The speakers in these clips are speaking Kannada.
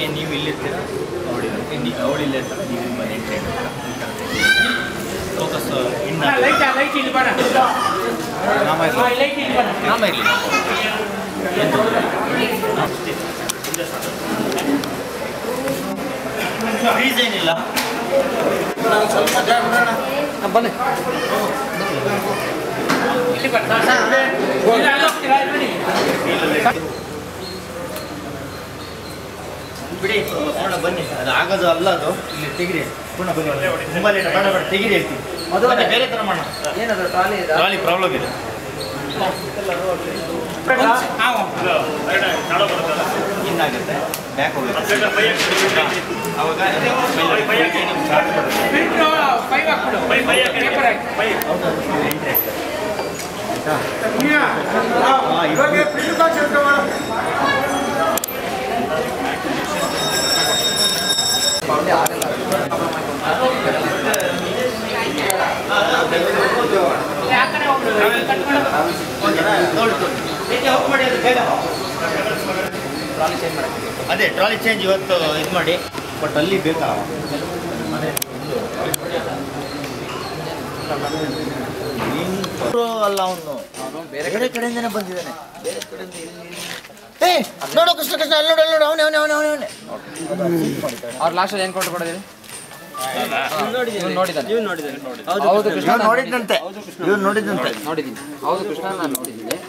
ನೀವು ಇಲ್ಲಿರ್ತೀರ ಅವಳಿ ಅವಳು ಇಲ್ಲೇ ಇರ್ತಾರೆ ನೀವು ಇಲ್ಲಿ ಬಂದು ಎಂಟ್ರಿ ಫೋಕಸ್ ಇನ್ನ ನಾಮ ಇರಲಿ ನಾಮ ಇರಲಿ ಫೀಸ್ ಏನಿಲ್ಲ ಬನ್ನಿ ಬಿಡಿ ನೋಡ ಬನ್ನಿ ಅದು ಆಗೋದು ಅಲ್ಲ ಅದು ಇಲ್ಲಿ ತೆಗಿರಿ ಪುನಃ ಬನ್ನಿ ತುಂಬ ಲೇಟ್ ಬೇಡ ಬೇಡ ತೆಗಿರಿ ಹೇಳ್ತೀನಿ ಅದು ಬನ್ನಿ, ಬೇರೆ ಥರ ಮಾಡೋಣ ಏನದು ಟ್ರಾಲಿ ಇದೆ ಟ್ರಾಲಿ ಪ್ರಾಬ್ಲಮ್ ಇದೆ ಇನ್ನಾಗುತ್ತೆ ಬ್ಯಾಕ್ ಹೋಗುತ್ತೆ ಅವಾಗ ಅಲ್ಲಿ ಆಗಲ್ಲ ಟ್ರಾಲಿ ಚೇಂಜ್ ಮಾಡಕ್ಕೆ ಅದೇ ಟ್ರಾಲಿ ಚೇಂಜ್ ಇವತ್ತು ಇದು ಮಾಡಿ ಬಟ್ ಅಲ್ಲಿ ಬೇಕಾ ಅದೇ ಇವ್ರು ಅಲ್ಲ ಅವನು ಬೇರೆ ಬೇರೆ ಕಡೆಯಿಂದನೇ ಬಂದಿದ್ದಾನೆ ಬೇರೆ ಕಡೆಯಿಂದ ಇಲ್ಲಿ ಏ ನೋಡು ಕೃಷ್ಣ ಕೃಷ್ಣ ಅಲ್ಲಿ ನೋಡು ಅಲ್ಲಿ ನೋಡು ಅವನೇ ಅವನೇ ಅವನೇ ಅವನೇ ಅವ್ರು ಲಾಸ್ಟಲ್ಲಿ ಏನು ಕೊಟ್ಟು ಕೊಡೋದಿರಿ ಇವ್ನು ನೋಡಿದ್ದಾನೆ ಹೌದು ಹೌದು ಕೃಷ್ಣ ಇವ್ನು ನೋಡಿದ್ದಂತೆ ಇವ್ನು ನೋಡಿದ್ದಂತೆ ನೋಡಿದ್ದೀನಿ ಹೌದು ಕೃಷ್ಣ ನಾನು ನೋಡಿದ್ದೀನಿ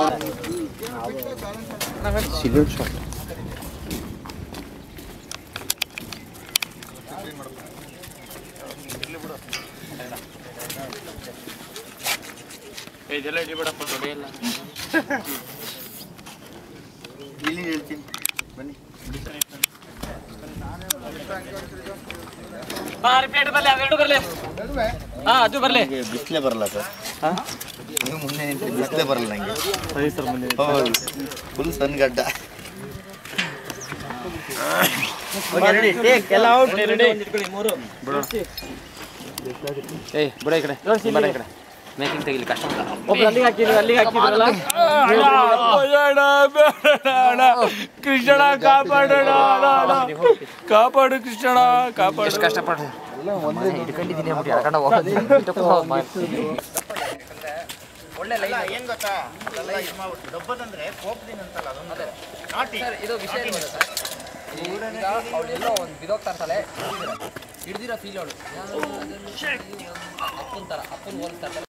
ಇಲ್ಲಿ ಹೇಳ್ತೀನಿ ಬನ್ನಿ ಅದು ಬರಲಿ ನನಗೆ ಬಿಸಿಲೇ ಬರಲ್ಲ ಸರ್ ನೀವು ಮುಂದೆ ನಿಂತು ಬಿಸಿಲೇ ಬರಲ್ಲ ನನಗೆ ಹೌದು ಫುಲ್ ಸನ್ಗಡ್ಡ ಏಯ್ ಬಿಡ ಈ ಕಡೆ ಬರ ಈ ಕಡೆ ಮೇಕಿಂಗ್ ತೆಗಿಲಿ ಕಷ್ಟ ಒಬ್ರು ಅಲ್ಲಿಗೆ ಹಾಕಿದ್ರು ಅಲ್ಲಿಗೆ ಹಾಕಿದ್ರಲ್ಲ ಕೃಷ್ಣ ಕಾಪಾಡೋಣ ಕಾಪಾಡು ಕೃಷ್ಣ ಕಾಪಾಡು ಎಷ್ಟು ಕಷ್ಟಪಟ್ಟು ಹಿಡ್ಕೊಂಡಿದ್ದೀನಿ ಅಂದ್ಬಿಟ್ಟು ಎಳ್ಕೊಂಡು ಹೋಗೋದು ಒಳ್ಳೆ ಅಲ್ಲ ಏನ್ ಗೊತ್ತಾ ಅಲ್ಲ ಇದು ಮಾಡ್ಬಿಟ್ಟು ಡಬ್ಬದಂದ್ರೆ ಕೋಪದಿನ ಅಂತಲ್ಲ ಅದೊಂದು ನಾಟಿ ಸರ್ ಇದು ವಿಷಯ ಏನು ಗೊತ್ತಾ ಸರ್ ಈಗ ಅವಳೆಲ್ಲೋ ಒಂದು ಬಿದೋಗ್ತಾ ಇರ್ತಾಳೆ ಹಿಡ್ದಿರೋ ಫೀಲ್ ಅವಳು ಅಪ್ಪನ ಥರ ಅಪ್ಪನ ಹೋಲಿಸ್ತಾ ಇರ್ತಾಳೆ